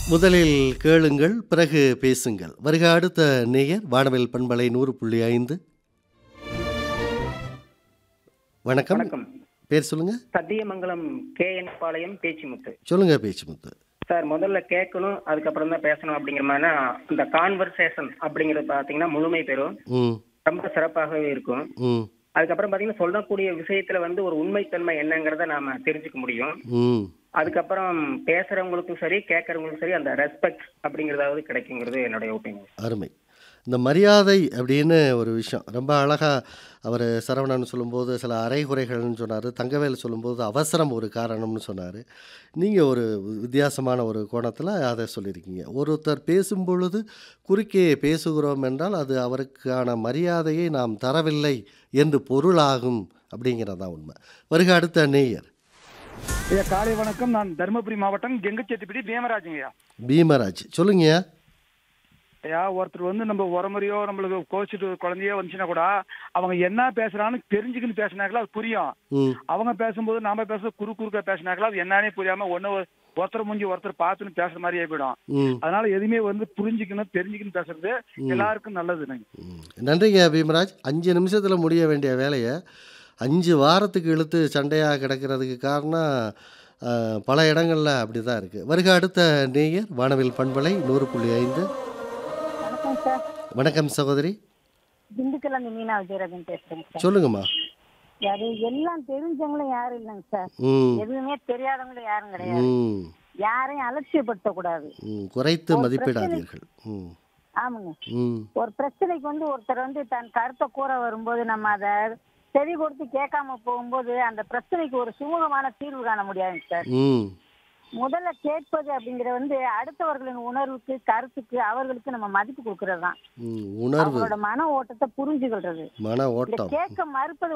முதலில் கேளுங்கள் பிறகு பேசுங்கள் வருக அடுத்த நேயர் வானவில் பண்பலை நூறு புள்ளி ஐந்து வணக்கம் வணக்கம் பேர் சொல்லுங்க சத்தியமங்கலம் கே என் பாளையம் பேச்சிமுத்து சொல்லுங்க பேச்சுமுத்து சார் முதல்ல கேட்கணும் அதுக்கப்புறம் தான் பேசணும் அப்படிங்கிற மாதிரி இந்த கான்வர்சேஷன் அப்படிங்கிறது பார்த்தீங்கன்னா முழுமை பெறும் ம் ரொம்ப சிறப்பாகவே இருக்கும் ம் அதுக்கப்புறம் பார்த்தீங்கன்னா சொல்லக்கூடிய விஷயத்துல வந்து ஒரு உண்மைத்தன்மை என்னங்கிறத நாம தெரிஞ்சுக்க முடியும் ம் அதுக்கப்புறம் பேசுறவங்களுக்கும் சரி கேட்கறவங்களுக்கும் சரி அந்த ரெஸ்பெக்ட் அப்படிங்கறதாவது கிடைக்குங்கிறது என்னுடைய ஒப்பீனியன் அருமை இந்த மரியாதை அப்படின்னு ஒரு விஷயம் ரொம்ப அழகாக அவர் சரவணன் சொல்லும்போது சில அரைகுறைகள்னு சொன்னார் தங்கவேல் சொல்லும்போது அவசரம் ஒரு காரணம்னு சொன்னார் நீங்கள் ஒரு வித்தியாசமான ஒரு கோணத்தில் அதை சொல்லியிருக்கீங்க ஒருத்தர் பேசும் பொழுது குறுக்கே பேசுகிறோம் என்றால் அது அவருக்கான மரியாதையை நாம் தரவில்லை என்று பொருளாகும் அப்படிங்கிறதான் உண்மை வருக அடுத்த நேயர் ஐயா காலை வணக்கம் நான் தருமபுரி மாவட்டம் கெங்கச்செட்டிப்படி பீமராஜுங்கய்யா பீமராஜ் சொல்லுங்கய்யா ஐயா ஒருத்தர் வந்து நம்ம உரமுறையோ நம்மளுக்கு கோச்சிட்டு குழந்தையோ வந்துச்சுன்னா கூட அவங்க என்ன பேசுறான்னு தெரிஞ்சுக்கின்னு பேசினாங்களா அது புரியும் ம் அவங்க பேசும்போது நாம பேச குறு குறுக்க பேசினாங்களா அது என்னன்னே புரியாம ஒன்னு ஒருத்தர் முடிஞ்சு ஒருத்தர் பார்த்துன்னு பேசுற மாதிரியே போயிடும் ம் அதனால எதுவுமே வந்து புரிஞ்சுக்கணும் தெரிஞ்சுக்கணும் பேசுறது எல்லாருக்கும் நல்லது நீங்க ம். நன்றிங்க பீமராஜ் அஞ்சு நிமிஷத்தில் முடிய வேண்டிய வேலையை அஞ்சு வாரத்துக்கு இழுத்து சண்டையாக கிடக்கிறதுக்கு காரணம் அஹ், பல இடங்களில் அப்படி தான் இருக்குது வருக அடுத்த நேயர் வானவில் பண்பலை நூறு புள்ளி ஐந்து வணக்கம் சார் வணக்கம் சகோதரி திண்டுக்கல்ல இருந்து மீனா விஜயராஜன் பேசுறேங்க சார் சொல்லுங்கம்மா யாரு எல்லாம் தெரிஞ்சவங்களும் யாரும் இல்லைங்க சார் ம் எதுவுமே தெரியாதவங்களும் யாரும் கிடையாது ம் யாரையும் அலட்சியப்படுத்த கூடாது ம் குறைத்து ஒரு மதிப்பிடாதீர்கள் ம் ஆமாங்க ம் ஒரு பிரச்சனைக்கு வந்து ஒருத்தர் வந்து தன் கருத்தை கூற வரும்போது நம்ம அதை செவி கொடுத்து கேட்காம போகும்போது அந்த பிரச்சனைக்கு ஒரு சுமூகமான தீர்வு காண முடியாதுங்க சார் ம் முதல்ல கேட்பது அப்படிங்கிற வந்து அடுத்தவர்களின் உணர்வுக்கு கருத்துக்கு அவர்களுக்கு நம்ம மதிப்பு கொடுக்கறது தான் ம் உணர்வு அவங்களோட மன ஓட்டத்தை புரிஞ்சுக்கிறது மன இந்த ஓட்டம் கேட்க மறுப்பது